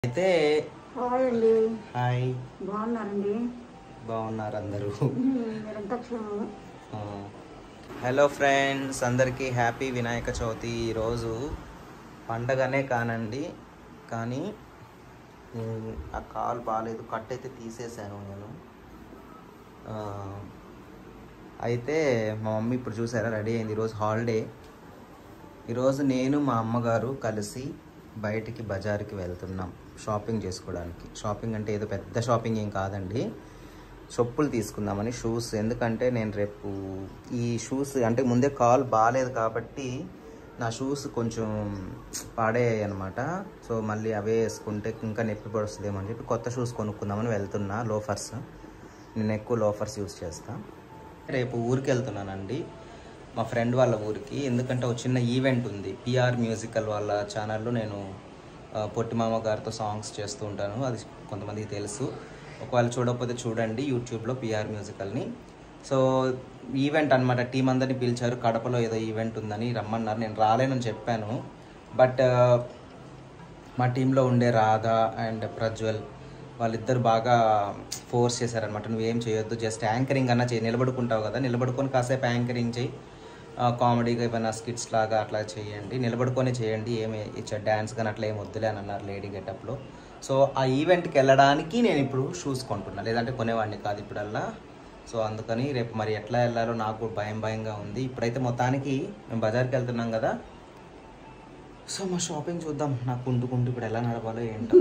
అయితే హాయ్ అండి హాయ్ బాగున్నారండి బాగున్నారు అందరూ మీరంతా క్షేమం ఆ, హలో ఫ్రెండ్స్ అందరికీ హ్యాపీ వినాయక చవితి ఈరోజు పండగనే కానండి కానీ ఉమ్, ఆ కాల్ బాగాలేదు కట్ అయితే తీసేశాను నేను ఆ, అయితే మా మమ్మీ ఇప్పుడు చూసారా రెడీ అయింది ఈరోజు హాలిడే ఈరోజు నేను మా అమ్మగారు కలిసి బయటికి బజార్కి వెళ్తున్నాం షాపింగ్ చేసుకోవడానికి షాపింగ్ అంటే ఏదో పెద్ద షాపింగ్ ఏం కాదండి చెప్పులు తీసుకుందామని షూస్ ఎందుకంటే నేను రేపు ఈ షూస్ అంటే ముందే కాల్ బాగాలేదు కాబట్టి నా షూస్ కొంచెం పాడేయాయి అనమాట సో మళ్ళీ అవే వేసుకుంటే ఇంకా నొప్పి పడుస్తుందేమో అని చెప్పి కొత్త షూస్ కొనుక్కుందామని వెళ్తున్నా లోఫర్స్ నేను ఎక్కువ లోఫర్స్ యూస్ చేస్తా రేపు ఊరికి వెళ్తున్నానండి మా ఫ్రెండ్ వాళ్ళ ఊరికి ఎందుకంటే ఒక చిన్న ఈవెంట్ ఉంది పిఆర్ మ్యూజికల్ వాళ్ళ ఛానల్లో నేను ఆ, పొట్టి మామ గారితో సాంగ్స్ చేస్తూ ఉంటాను అది కొంతమందికి తెలుసు ఒకవేళ చూడకపోతే చూడండి యూట్యూబ్లో పిఆర్ మ్యూజికల్ని సో ఈవెంట్ అనమాట టీం అందరిని పిలిచారు కడపలో ఏదో ఈవెంట్ ఉందని రమ్మన్నారు నేను రాలేనని చెప్పాను బట్ మా టీంలో ఉండే రాధా అండ్ ప్రజ్వల్ వాళ్ళిద్దరు బాగా ఫోర్స్ చేశారనమాట నువ్వేం చేయొద్దు జస్ట్ యాంకరింగ్ అన్నా చేయి నిలబడుకుంటావు కదా నిలబడుకొని కాసేపు యాంకరింగ్ చేయి ఆ, కామెడీగా ఏమైనా స్కిట్స్ లాగా అట్లా చేయండి నిలబడుకొని చేయండి ఏమి ఇచ్చా డ్యాన్స్ కానీ అట్లా ఏం వద్దులే అని అన్నారు లేడీ గెటప్లో సో ఆ ఈవెంట్కి వెళ్ళడానికి నేను ఇప్పుడు షూస్ కొంటున్నా లేదంటే కొనేవాడిని కాదు ఇప్పుడల్లా సో అందుకని రేపు మరి ఎట్లా వెళ్ళాలో నాకు కూడా భయం భయంగా ఉంది ఇప్పుడైతే మొత్తానికి మేము బజార్కి వెళ్తున్నాం కదా సో మా షాపింగ్ చూద్దాం నాకు కుంటుకుంటూ ఇప్పుడు ఎలా నడవాలో ఏంటో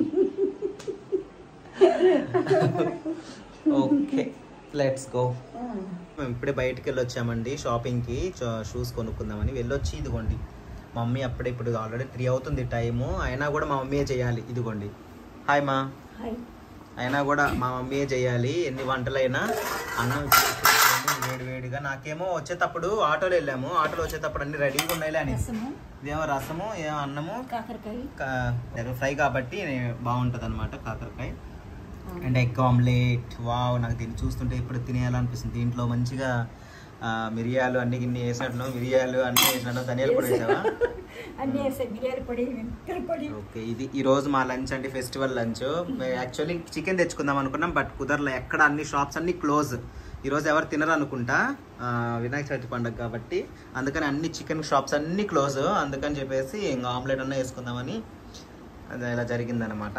ఓకే లెట్స్ గో మేము ఇప్పుడే బయటికి వెళ్ళి వచ్చామండి షాపింగ్కి షూస్ కొనుక్కుందామని వెళ్ళొచ్చి ఇదిగోండి మా మమ్మీ అప్పుడే ఇప్పుడు ఆల్రెడీ త్రీ అవుతుంది టైము అయినా కూడా మా మమ్మీయే చేయాలి ఇదిగోండి హాయ్ మా హాయ్ అయినా కూడా మా మమ్మీయే చేయాలి ఎన్ని వంటలైనా అన్నం ఇప్పుడు వేడి వేడిగా నాకేమో వచ్చేటప్పుడు ఆటోలో వెళ్ళాము ఆటోలో వచ్చేటప్పుడు అన్ని రెడీగా ఉన్నాయి అని రసము ఇదేమో రసము ఏమో అన్నము కాకరకాయ కా- ఫ్రై కాబట్టి బాగుంటుంది అనమాట కాకరకాయ అండ్ ఎగ్ ఆమ్లెట్ వావ్ నాకు దీన్ని చూస్తుంటే ఇప్పుడు తినేయాలనిపిస్తుంది దీంట్లో మంచిగా ఆ, మిరియాలు అన్ని గిన్ని వేసినట్లు మిరియాలు అన్ని వేసినట్లు ధనియాల పొడి వేసావా అన్నీ వేసే బిర్యానీ పొడి మెంతుల పొడి ఓకే ఇది ఈ రోజు మా లంచ్ అంటే ఫెస్టివల్ లంచ్ యాక్చువల్లీ చికెన్ తెచ్చుకుందాం అనుకున్నాం బట్ కుదరలే ఎక్కడ అన్ని షాప్స్ అన్ని క్లోజ్ ఈ రోజు ఎవరు తినరు అనుకుంటా ఆ, వినాయక చవితి పండుగ కాబట్టి అందుకని అన్ని చికెన్ షాప్స్ అన్ని క్లోజ్ అందుకని చెప్పేసి ఇంకా ఆమ్లెట్ అన్న వేసుకుందామని అది ఇలా జరిగిందనమాట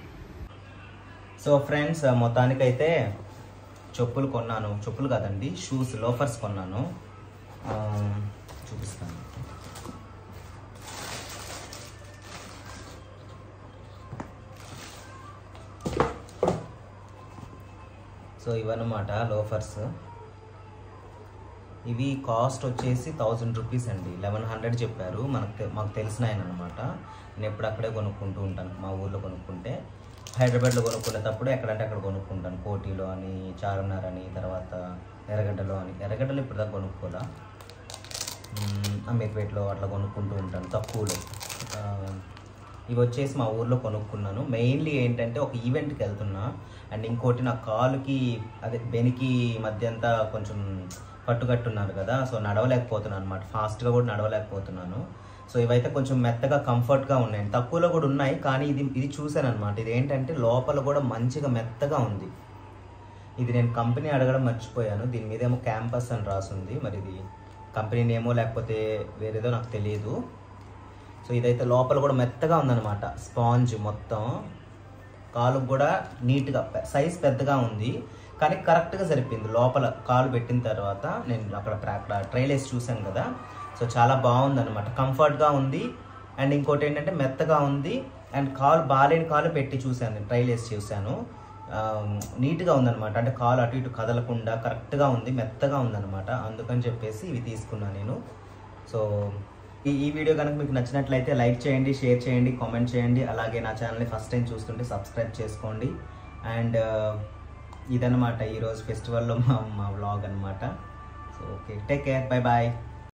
సో ఫ్రెండ్స్ మొత్తానికైతే చెప్పులు కొన్నాను చెప్పులు కాదండి షూస్ లోఫర్స్ కొన్నాను ఆ, చూపిస్తాను సో ఇవన్నమాట లోఫర్స్ ఇవి కాస్ట్ వచ్చేసి థౌజండ్ రూపీస్ అండి లెవెన్ హండ్రెడ్ చెప్పారు మనకు తె- మాకు తెలిసిన ఆయన అనమాట నేను ఎప్పుడు అక్కడే కొనుక్కుంటూ ఉంటాను మా ఊర్లో కొనుక్కుంటే హైదరాబాద్లో కొనుక్కునేటప్పుడు ఎక్కడంటే అక్కడ కొనుక్కుంటాను కోటిలో అని చార్మినార్ అని తర్వాత ఎర్రగడ్డలో అని ఎర్రగడ్డలో ఇప్పుడు దాకా కొనుక్కోలా మ్మ్, అమీర్పేటలో అట్లా కొనుక్కుంటూ ఉంటాను తక్కువలో ఆ, ఇవి వచ్చేసి మా ఊర్లో కొనుక్కున్నాను మెయిన్లీ ఏంటంటే ఒక ఈవెంట్కి వెళ్తున్నా అండ్ ఇంకోటి నా కాలుకి అదే బెనికి మధ్య అంతా కొంచెం పట్టుకట్టున్నారు కదా సో నడవలేకపోతున్నాను అనమాట ఫాస్ట్గా కూడా నడవలేకపోతున్నాను సో ఇవైతే కొంచెం మెత్తగా కంఫర్ట్గా ఉన్నాయి తక్కువలో కూడా ఉన్నాయి కానీ ఇది ఇది చూశాను అనమాట ఇది ఏంటంటే లోపల కూడా మంచిగా మెత్తగా ఉంది ఇది నేను కంపెనీ అడగడం మర్చిపోయాను దీని మీద ఏమో క్యాంపస్ అని రాసుంది మరి ఇది కంపెనీ నేమో లేకపోతే వేరేదో నాకు తెలియదు సో ఇదైతే లోపల కూడా మెత్తగా ఉందన్నమాట స్పాంజ్ మొత్తం కాలు కూడా నీట్గా సైజ్ పెద్దగా ఉంది కానీ కరెక్ట్గా సరిపోయింది లోపల కాలు పెట్టిన తర్వాత నేను అక్కడ ప్రా- అక్కడ ట్రైల్ వేసి చూశాను కదా సో చాలా బాగుంది అనమాట కంఫర్ట్గా ఉంది అండ్ ఇంకోటి ఏంటంటే మెత్తగా ఉంది అండ్ కాలు బాలేని కాలు పెట్టి చూశాను నేను ట్రైల్ వేసి చూశాను ఆ, నీట్గా ఉందన్నమాట అంటే కాలు అటు ఇటు కదలకుండా కరెక్ట్గా ఉంది మెత్తగా ఉందన్నమాట అందుకని చెప్పేసి ఇవి తీసుకున్నాను నేను సో ఈ ఈ వీడియో కనుక మీకు నచ్చినట్లయితే లైక్ చేయండి షేర్ చేయండి కామెంట్ చేయండి అలాగే నా ఛానల్ని ఫస్ట్ టైం చూస్తుంటే సబ్స్క్రైబ్ చేసుకోండి అండ్ ఇదన్నమాట ఈరోజు ఫెస్టివల్లో మా మా వ్లాగ్ అనమాట so okay take care bye bye